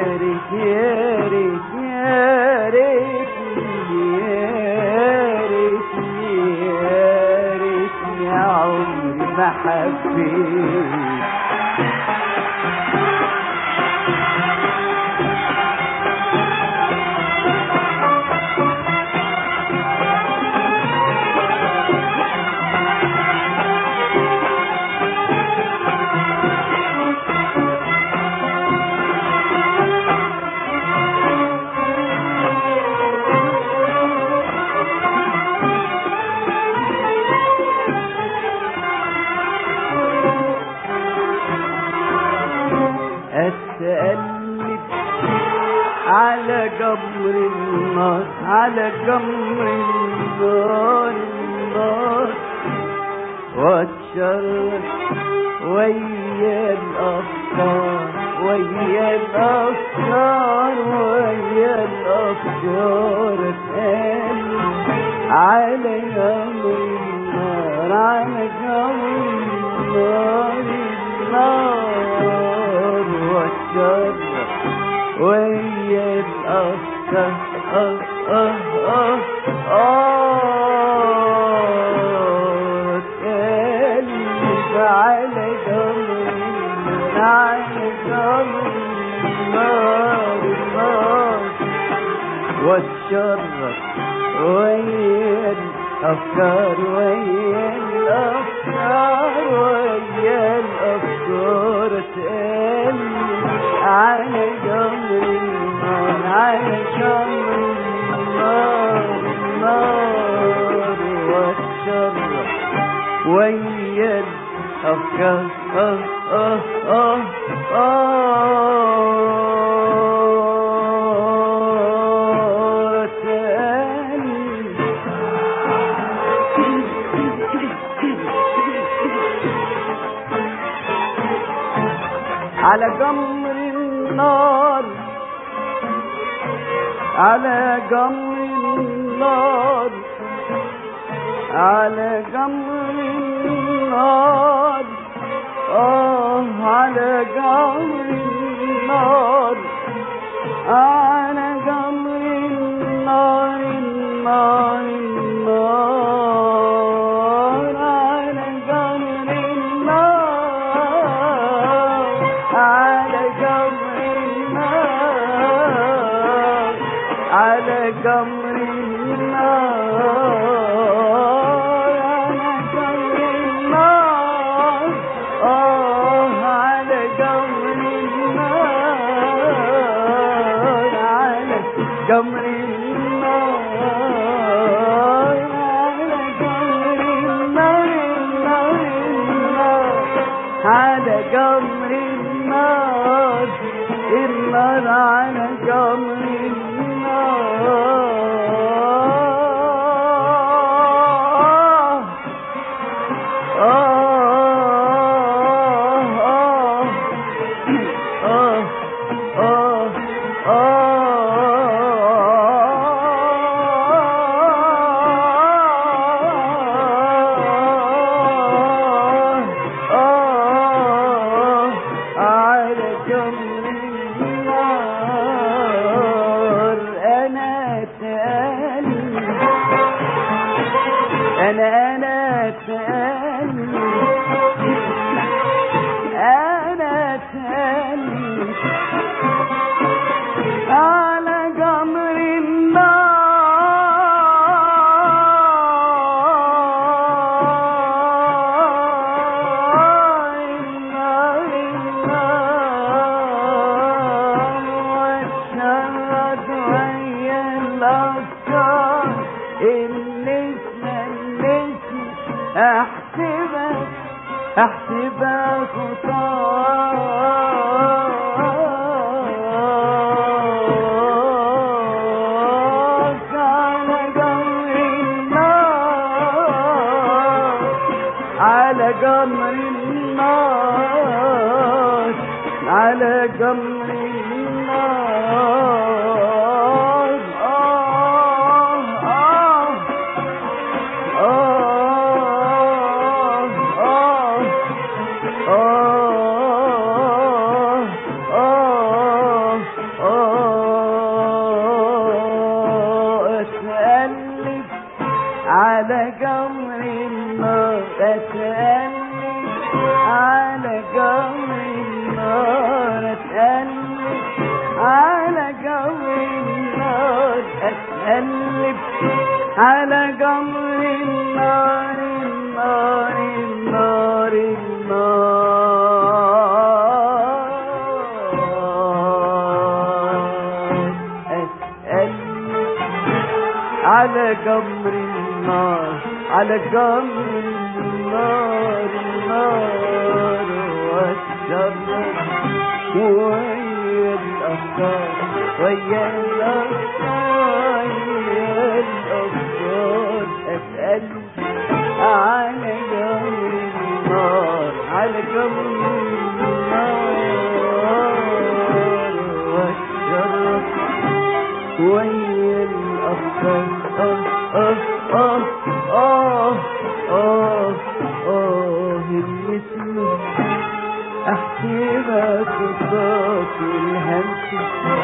يا ريت يا ريت يا ريتني يا ريتني يا ريتني يا عمري ما حبيت أتقلب على جمر النار على جمر النار النار واتشرف ويا الأفكار ويا الأفكار ويا الأفكار اتقلب على جمر النار على جمر النار النار والشر ويا الأفكار آه آه آه آه تقلب على جمر النار على جمر النار النار والشر ويا الأفكار ويا الأفكار ويا الأفكار تقلب على جمر النار على جمر النار النار والشر ويا الأفكار آه آه آه آه تقلب على جمر النار على جمر النار على جمر النار آه على جمر النار على جمر النار النار النار على جمر النار على جمر النار على جمر النار على جمر النار آه على جمر النار على جمر النار على جمر النار النار النار على جمر النار النار على جمر النار على جمر النار أنا تألم أنا أنا تألم أنا تألم على جمر النار النار النار والشرد ويا الأفكار النسمة النسمة احسبك احسبك خطاك على جمر النار على جمر النار على جمر النار آه آه آه آه آه أتألم على جمر النار أتألم على جمر النار أتألم على جمر النار النار النار النار أتألم على جمر النار على جمر النار النار والشر ويا الأفكار ويا الأفكار ويا الأفكار أتألم على جمر النار على جمر النار والشر ويا الأفكار آه آه آه آه آه آه النسمة أحسبها قصاص الهمس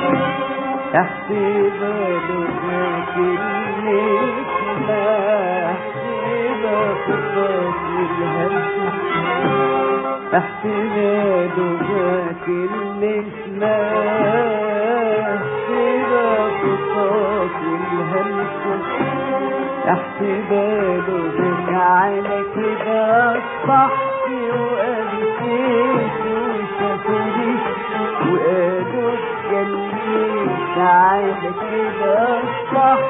أحسبها لغاك النسمة أحسبها قصاص الهمس أحسبها لغاك النسمة أحسبها قصاص الهمس أحسبها لغاك على كده أصبحت وأنسيت وشافوني وقالوا اتجنيت على كده أصبحت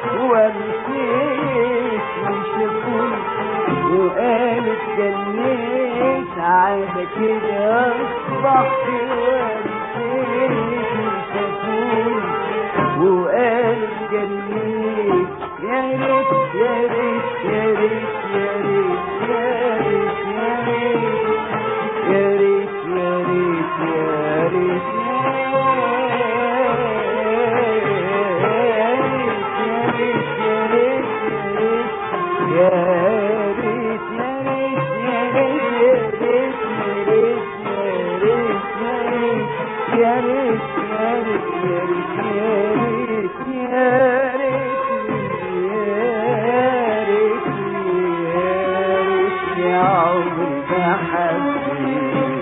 وأنسيت وشافوني وقالوا اتجنيت على كده أصبحت وأنسيت وشافوني وقالوا اتجنيت يا ريت يا ريت يا ريت يا ريت يا ريت يا ريت يا ريت يا ريت يا ريت يا ريت يا ريت يا ريت يا ريت يا ريت يا ريت يا ريت يا عمري بحبك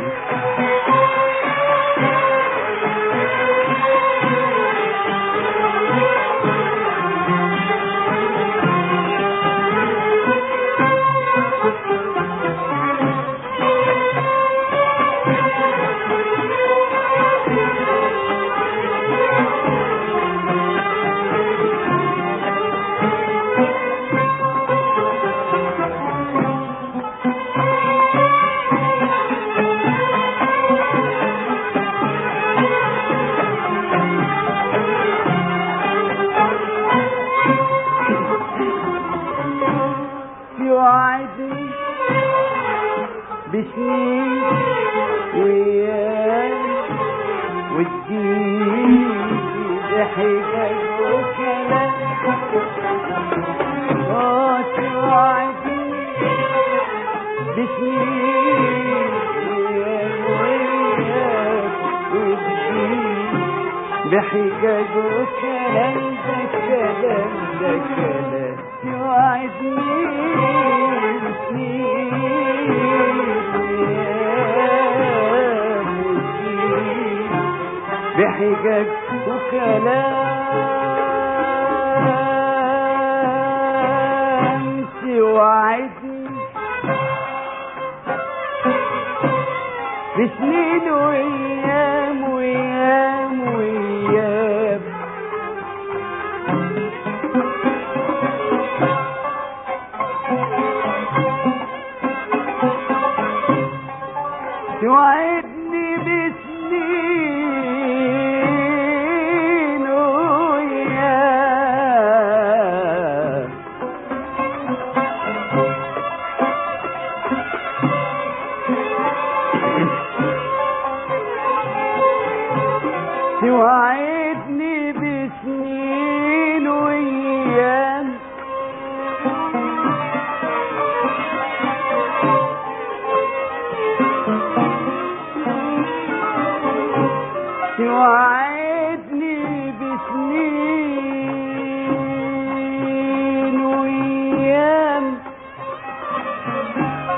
يوعدني بسنين ويام والدين بحجج وكلام اه توعدني بسنين ويام ويام والدين بحجج وكلام ده كلام ده كلام يوعدني بسنين ويام والدين بحجج وكلام توعدني بسنين وأيام وأيام وأيام توعدني بسنين وأيام توعدني بسنين وأيام توعدني بسنين وأيام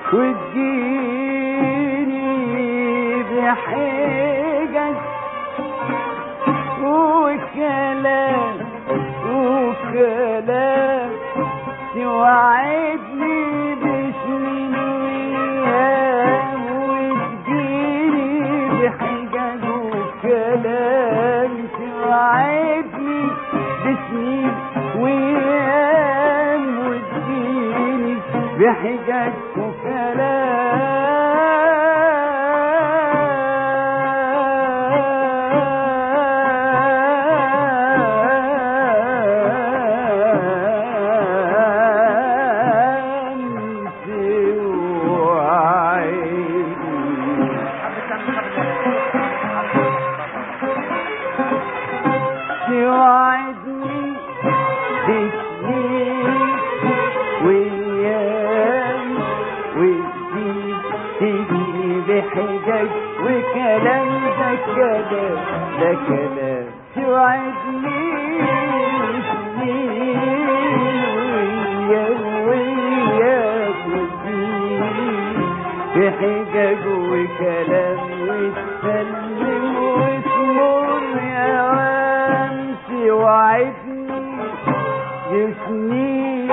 وتجيني بحجج وكلام وكلام توعدني بسنين وأيام وتجيني بحجج وكلام توعدني بسنين وأيام وتجيني بحجج وكلام توعدني توعدني بسنين وأيام وتزيد تجيني بحجج وكلام ده كلام ده كلام توعدني بسنين وأيام وأيام وتزيد بحجج وكلام وتسلم وتمر يا وامسي وعدني يسنين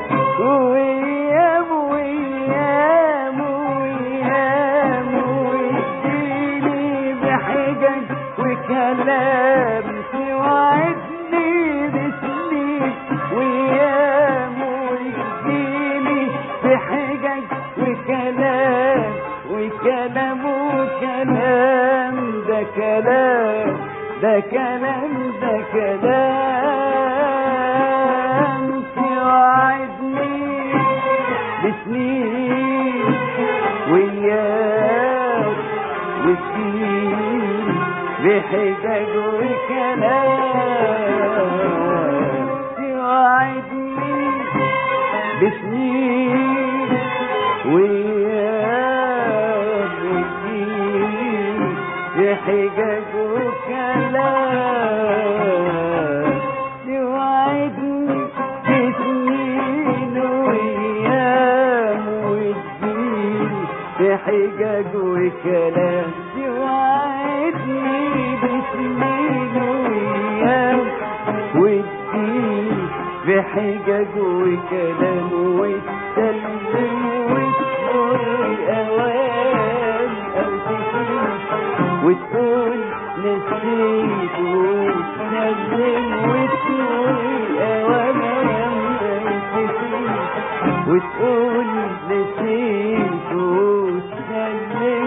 وأيام وأيام وأيام ويديني بحجج وكلام توعدني بسنين وأيام ويديني بحجج وكلام وكلام وكلام ده كلام ده كلام ده كلام توعدني بسنين وياك وسنين بحجج وكلام توعدني بسنين وياك وسنين بحجج وكلام توعدني بسنين وأيام وتجيني بحجج وكلام توعدني بسنين وأيام وتجيني بحجج وكلام وتسلم وتمر أوام أو تسيب وتقول نسيت وتسلم وتمر أوام أو تسيب وتقول نسيت وتسلم